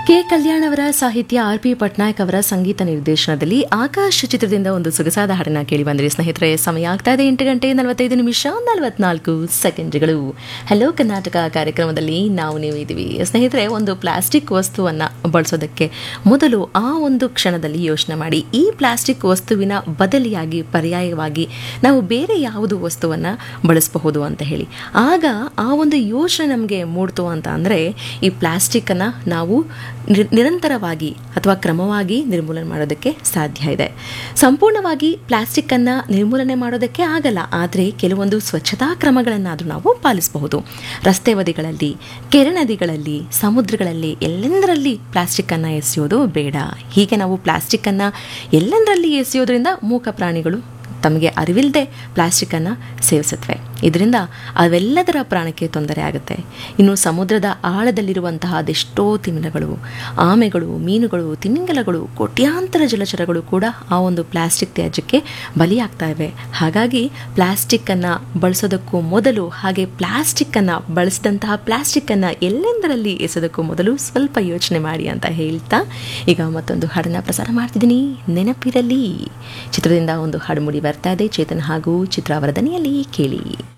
K Kalyan ಅವರ ಸಾಹಿತ್ಯ R P Patnaik ಅವರ ಸಂಗೀತ ನಿರ್ದೇಶನದಲ್ಲಿ ಆಕಾಶ್ ಚಿತ್ರದಿಂದ ಒಂದು ಸೊಗಸಾದ ಹಾಡನ್ನ ಕೇಳಿ ಬಂದ್ರಿ ಸ್ನೇಹಿತರೆ ಸಮಯ ಆಗ್ತಾ ಇದೆ ಎಂಟು ಗಂಟೆ ನಲವತ್ತೈದು ನಿಮಿಷ ನಲವತ್ನಾಲ್ಕು ಸೆಕೆಂಡ್ಗಳು ಹಲೋ ಕರ್ನಾಟಕ ಕಾರ್ಯಕ್ರಮದಲ್ಲಿ ನಾವು ನೀವು ಇದ್ದೀವಿ ಸ್ನೇಹಿತರೆ ಒಂದು ಪ್ಲಾಸ್ಟಿಕ್ ವಸ್ತುವನ್ನ ಬಳಸೋದಕ್ಕೆ ಮೊದಲು ಆ ಒಂದು ಕ್ಷಣದಲ್ಲಿ ಯೋಚನೆ ಮಾಡಿ ಈ ಪ್ಲಾಸ್ಟಿಕ್ ವಸ್ತುವಿನ ಬದಲಿಯಾಗಿ ಪರ್ಯಾಯವಾಗಿ ನಾವು ಬೇರೆ ಯಾವುದು ವಸ್ತುವನ್ನ ಬಳಸಬಹುದು ಅಂತ ಹೇಳಿ ಆಗ ಆ ಒಂದು ಯೋಚನೆ ನಮಗೆ ಮೂಡ್ತು ಅಂತ ಅಂದರೆ ಈ ಪ್ಲಾಸ್ಟಿಕ್ಕನ್ನು ನಾವು ನಿರ್- ನಿರಂತರವಾಗಿ ಅಥವಾ ಕ್ರಮವಾಗಿ ನಿರ್ಮೂಲನೆ ಮಾಡೋದಕ್ಕೆ ಸಾಧ್ಯ ಇದೆ ಸಂಪೂರ್ಣವಾಗಿ ಪ್ಲಾಸ್ಟಿಕ್ಕನ್ನು ನಿರ್ಮೂಲನೆ ಮಾಡೋದಕ್ಕೆ ಆಗಲ್ಲ ಆದರೆ ಕೆಲವೊಂದು ಸ್ವಚ್ಛತಾ ಕ್ರಮಗಳನ್ನಾದರೂ ನಾವು ಪಾಲಿಸಬಹುದು ರಸ್ತೆ ಬದಿಗಳಲ್ಲಿ ಕೆರೆ ನದಿಗಳಲ್ಲಿ ಸಮುದ್ರಗಳಲ್ಲಿ ಎಲ್ಲೆಂದರಲ್ಲಿ ಪ್ಲಾಸ್ಟಿಕ್ಕನ್ನು ಎಸೆಯೋದು ಬೇಡ ಹೀಗೆ ನಾವು ಪ್ಲಾಸ್ಟಿಕ್ಕನ್ನು ಎಲ್ಲೆಂದರಲ್ಲಿ ಎಸೆಯೋದ್ರಿಂದ ಮೂಕ ಪ್ರಾಣಿಗಳು ತಮಗೆ ಅರಿವಿಲ್ಲದೆ ಪ್ಲಾಸ್ಟಿಕ್ಕನ್ನು ಸೇವಿಸುತ್ತವೆ ಇದರಿಂದ ಅವೆಲ್ಲದರ ಪ್ರಾಣಕ್ಕೆ ತೊಂದರೆ ಆಗುತ್ತೆ ಇನ್ನು ಸಮುದ್ರದ ಆಳದಲ್ಲಿರುವಂತಹ ಅದೆಷ್ಟೋ ತಿಮಿರಗಳು ಆಮೆಗಳು ಮೀನುಗಳು ತಿಮಿಂಗಲಗಳು ಕೋಟ್ಯಾಂತರ ಜಲಚರಗಳು ಕೂಡ ಆ ಒಂದು ಪ್ಲಾಸ್ಟಿಕ್ ತ್ಯಾಜ್ಯಕ್ಕೆ ಬಲಿಯಾಗ್ತಾ ಇವೆ ಹಾಗಾಗಿ ಪ್ಲಾಸ್ಟಿಕ್ಕನ್ನು ಬಳಸೋದಕ್ಕೂ ಮೊದಲು ಹಾಗೆ ಪ್ಲಾಸ್ಟಿಕ್ಕನ್ನು ಬಳಸಿದಂತಹ ಪ್ಲಾಸ್ಟಿಕ್ಕನ್ನು ಎಲ್ಲೆಂದರಲ್ಲಿ ಎಸೋದಕ್ಕೂ ಮೊದಲು ಸ್ವಲ್ಪ ಯೋಚನೆ ಮಾಡಿ ಅಂತ ಹೇಳ್ತಾ ಈಗ ಮತ್ತೊಂದು ಹಾಡನ್ನು ಪ್ರಸಾರ ಮಾಡ್ತಿದ್ದೀನಿ ನೆನಪಿರಲಿ ಚಿತ್ರದಿಂದ ಒಂದು ಹಾಡು ಮೂಡಿ ಬರ್ತಾ ಇದೆ ಚೇತನ್ ಹಾಗೂ ಚಿತ್ರ ಅವರ ದನಿಯಲ್ಲಿ ಕೇಳಿ